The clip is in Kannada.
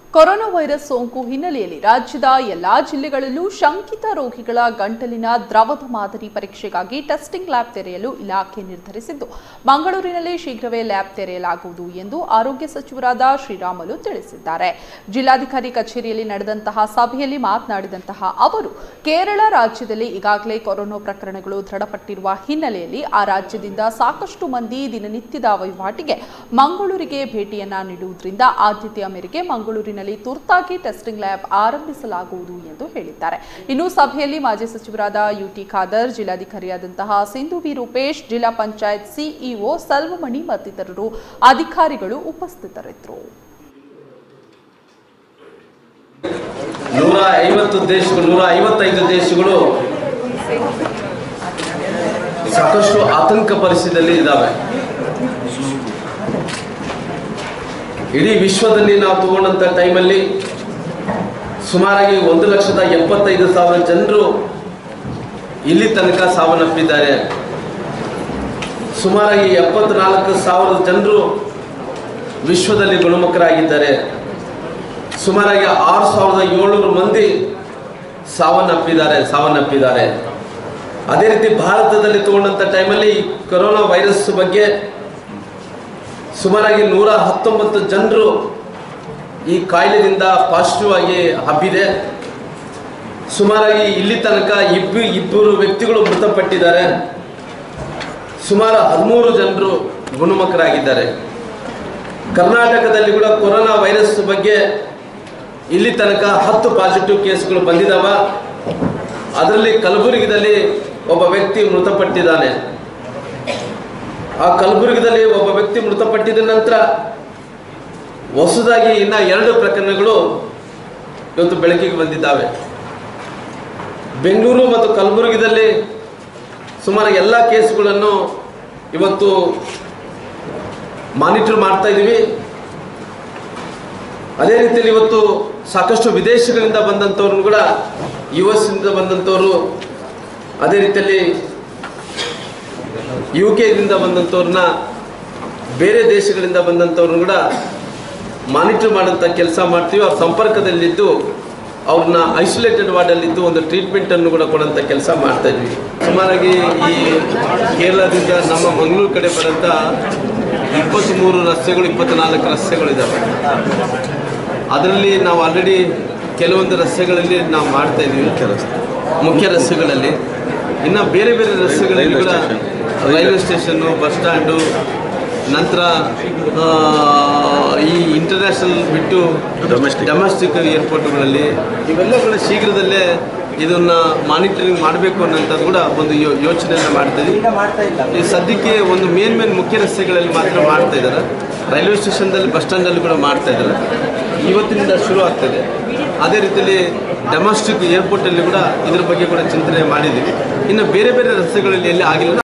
ಕೊರೋನಾ ವೈರಸ್ ಸೋಂಕು ಹಿನ್ನೆಲೆಯಲ್ಲಿ ರಾಜ್ಯದ ಎಲ್ಲಾ ಜಿಲ್ಲೆಗಳಲ್ಲೂ ಶಂಕಿತ ರೋಗಿಗಳ ಗಂಟಲಿನ ದ್ರವದ ಮಾದರಿ ಪರೀಕ್ಷೆಗಾಗಿ ಟೆಸ್ಟಿಂಗ್ ಲ್ಯಾಬ್ ತೆರೆಯಲು ಇಲಾಖೆ ನಿರ್ಧರಿಸಿದ್ದು ಮಂಗಳೂರಿನಲ್ಲಿ ಶೀಘ್ರವೇ ಲ್ಯಾಬ್ ತೆರೆಯಲಾಗುವುದು ಎಂದು ಆರೋಗ್ಯ ಸಚಿವರಾದ ಶ್ರೀರಾಮುಲು ತಿಳಿಸಿದ್ದಾರೆ ಜಿಲ್ಲಾಧಿಕಾರಿ ಕಚೇರಿಯಲ್ಲಿ ನಡೆದಂತಹ ಸಭೆಯಲ್ಲಿ ಮಾತನಾಡಿದಂತಹ ಅವರು ಕೇರಳ ರಾಜ್ಯದಲ್ಲಿ ಈಗಾಗಲೇ ಕೊರೋನಾ ಪ್ರಕರಣಗಳು ದೃಢಪಟ್ಟಿರುವ ಹಿನ್ನೆಲೆಯಲ್ಲಿ ಆ ರಾಜ್ಯದಿಂದ ಸಾಕಷ್ಟು ಮಂದಿ ದಿನನಿತ್ಯದ ವಹಿವಾಟಿಗೆ ಮಂಗಳೂರಿಗೆ ಭೇಟಿಯನ್ನ ನೀಡುವುದರಿಂದ ಆದ್ಯತೆಯ ಮೇರೆಗೆ ಮಂಗಳೂರಿನಲ್ಲಿ ತುರ್ತಾಗಿ ಟೆಸ್ಟಿಂಗ್ ಲ್ಯಾಬ್ ಆರಂಭಿಸಲಾಗುವುದು ಎಂದು ಹೇಳಿದ್ದಾರೆ ಇನ್ನು ಸಭೆಯಲ್ಲಿ ಮಾಜಿ ಸಚಿವರಾದ ಯುಟಿ ಖಾದರ್ ಜಿಲ್ಲಾಧಿಕಾರಿಯಾದಂತಹ ಸಿಂಧು ಬಿ ರೂಪೇಶ್ ಜಿಲ್ಲಾ ಪಂಚಾಯತ್ ಸಿಇಒ ಸಲ್ವಮಣಿ ಮತ್ತಿತರರು ಅಧಿಕಾರಿಗಳು ಉಪಸ್ಥಿತರಿದ್ದರು ನೂರ ಐವತ್ತು ದೇಶಗಳು ನೂರ ಐವತ್ತೈದು ದೇಶಗಳು ಸಾಕಷ್ಟು ಆತಂಕ ಪರಿಸ್ಥಿತಿಯಲ್ಲಿ ಇದ್ದಾವೆ ಇಡೀ ವಿಶ್ವದಲ್ಲಿ ನಾವು ತಗೊಂಡಂಥ ಟೈಮಲ್ಲಿ ಸುಮಾರಾಗಿ ಒಂದು ಲಕ್ಷದ ಎಪ್ಪತ್ತೈದು ಸಾವಿರ ಜನರು ಇಲ್ಲಿ ತನಕ ಸಾವನ್ನಪ್ಪಿದ್ದಾರೆ ಸುಮಾರಾಗಿ ಎಪ್ಪತ್ನಾಲ್ಕು ಸಾವಿರದ ಜನರು ವಿಶ್ವದಲ್ಲಿ ಗುಣಮುಖರಾಗಿದ್ದಾರೆ ಸುಮಾರಾಗಿ ಆರು ಸಾವಿರದ ಏಳ್ನೂರು ಮಂದಿ ಸಾವನ್ನಪ್ಪಿದ್ದಾರೆ ಸಾವನ್ನಪ್ಪಿದ್ದಾರೆ ಅದೇ ರೀತಿ ಭಾರತದಲ್ಲಿ ತಗೊಂಡಂಥ ಟೈಮಲ್ಲಿ ಕೊರೋನಾ ವೈರಸ್ ಬಗ್ಗೆ ಸುಮಾರಾಗಿ ನೂರ ಹತ್ತೊಂಬತ್ತು ಜನರು ಈ ಕಾಯಿಲೆಯಿಂದ ಪಾಸಿಟಿವ್ ಆಗಿ ಹಬ್ಬಿದೆ ಸುಮಾರಾಗಿ ಇಲ್ಲಿ ತನಕ ಇಬ್ಬರು ಇಬ್ಬರು ವ್ಯಕ್ತಿಗಳು ಮೃತಪಟ್ಟಿದ್ದಾರೆ ಸುಮಾರು ಹದಿಮೂರು ಜನರು ಗುಣಮುಖರಾಗಿದ್ದಾರೆ ಕರ್ನಾಟಕದಲ್ಲಿ ಕೂಡ ಕೊರೋನಾ ವೈರಸ್ ಬಗ್ಗೆ ಇಲ್ಲಿ ತನಕ ಹತ್ತು ಪಾಸಿಟಿವ್ ಕೇಸ್ಗಳು ಬಂದಿದ್ದಾವ ಅದರಲ್ಲಿ ಕಲಬುರಗಿದಲ್ಲಿ ಒಬ್ಬ ವ್ಯಕ್ತಿ ಮೃತಪಟ್ಟಿದ್ದಾನೆ ಆ ಕಲಬುರಗಿದಲ್ಲಿ ಒಬ್ಬ ವ್ಯಕ್ತಿ ಮೃತಪಟ್ಟಿದ ನಂತರ ಹೊಸದಾಗಿ ಇನ್ನ ಎರಡು ಪ್ರಕರಣಗಳು ಇವತ್ತು ಬೆಳಕಿಗೆ ಬಂದಿದ್ದಾವೆ ಬೆಂಗಳೂರು ಮತ್ತು ಕಲಬುರಗಿದಲ್ಲಿ ಸುಮಾರು ಎಲ್ಲ ಕೇಸ್ಗಳನ್ನು ಇವತ್ತು ಮಾನಿಟರ್ ಮಾಡ್ತಾ ಇದ್ದೀವಿ ಅದೇ ರೀತಿಯಲ್ಲಿ ಇವತ್ತು ಸಾಕಷ್ಟು ವಿದೇಶಗಳಿಂದ ಬಂದಂಥವ್ರನ್ನು ಕೂಡ ಯು ಎಸ್ ಇಂದ ಬಂದಂಥವ್ರು ಅದೇ ರೀತಿಯಲ್ಲಿ ಯು ಕೆದಿಂದ ಬಂದಂಥವ್ರನ್ನ ಬೇರೆ ದೇಶಗಳಿಂದ ಬಂದಂಥವ್ರನ್ನ ಕೂಡ ಮಾನಿಟರ್ ಮಾಡೋಂಥ ಕೆಲಸ ಮಾಡ್ತೀವಿ ಅವ್ರ ಸಂಪರ್ಕದಲ್ಲಿದ್ದು ಅವ್ರನ್ನ ಐಸೋಲೇಟೆಡ್ ವಾರ್ಡಲ್ಲಿದ್ದು ಒಂದು ಟ್ರೀಟ್ಮೆಂಟನ್ನು ಕೂಡ ಕೊಡೋಂಥ ಕೆಲಸ ಮಾಡ್ತಾ ಇದ್ವಿ ಸುಮಾರಾಗಿ ಈ ಕೇರಳದಿಂದ ನಮ್ಮ ಮಂಗಳೂರು ಕಡೆ ಬರೋಂಥ ಇಪ್ಪತ್ತ್ಮೂರು ರಸ್ತೆಗಳು ಇಪ್ಪತ್ತ್ನಾಲ್ಕು ರಸ್ತೆಗಳಿದ್ದಾವೆ ಅದರಲ್ಲಿ ನಾವು ಆಲ್ರೆಡಿ ಕೆಲವೊಂದು ರಸ್ತೆಗಳಲ್ಲಿ ನಾವು ಮಾಡ್ತಾ ಇದ್ದೀವಿ ಮುಖ್ಯ ರಸ್ತೆಗಳಲ್ಲಿ ಇನ್ನು ಬೇರೆ ಬೇರೆ ರಸ್ತೆಗಳಲ್ಲಿ ಕೂಡ ರೈಲ್ವೆ ಸ್ಟೇಷನ್ನು ಬಸ್ ಸ್ಟ್ಯಾಂಡು ನಂತರ ಆ, ಈ ಇಂಟರ್ನ್ಯಾಷನಲ್ ಬಿಟ್ಟು ಡೊಮೆಸ್ಟಿಕ್ ಏರ್ಪೋರ್ಟ್ಗಳಲ್ಲಿ ಇವೆಲ್ಲ ಕೂಡ ಶೀಘ್ರದಲ್ಲೇ ಇದನ್ನು ಮಾನಿಟರಿಂಗ್ ಮಾಡಬೇಕು ಅನ್ನೋಂಥದ್ದು ಕೂಡ ಒಂದು ಯೋ ಯೋಚನೆಯನ್ನು ಮಾಡ್ತೀವಿ ಈ ಸದ್ಯಕ್ಕೆ ಒಂದು ಮೇನ್ ಮೇನ್ ಮುಖ್ಯ ರಸ್ತೆಗಳಲ್ಲಿ ಮಾತ್ರ ಮಾಡ್ತಾ ಇದ್ದಾರೆ ರೈಲ್ವೆ ಸ್ಟೇಷನ್ದಲ್ಲಿ ಬಸ್ ಸ್ಟ್ಯಾಂಡಲ್ಲಿ ಕೂಡ ಮಾಡ್ತಾ ಇದ್ದಾರೆ ಇವತ್ತಿನಿಂದ ಶುರು ಆಗ್ತದೆ ಅದೇ ರೀತಿಯಲ್ಲಿ ಡೊಮೆಸ್ಟಿಕ್ ಏರ್ಪೋರ್ಟಲ್ಲಿ ಕೂಡ ಇದ್ರ ಬಗ್ಗೆ ಕೂಡ ಚಿಂತನೆ ಮಾಡಿದ್ದೀವಿ ಇನ್ನು ಬೇರೆ ಬೇರೆ ರಸ್ತೆಗಳಲ್ಲಿ ಎಲ್ಲಿ ಆಗಿಲ್ಲ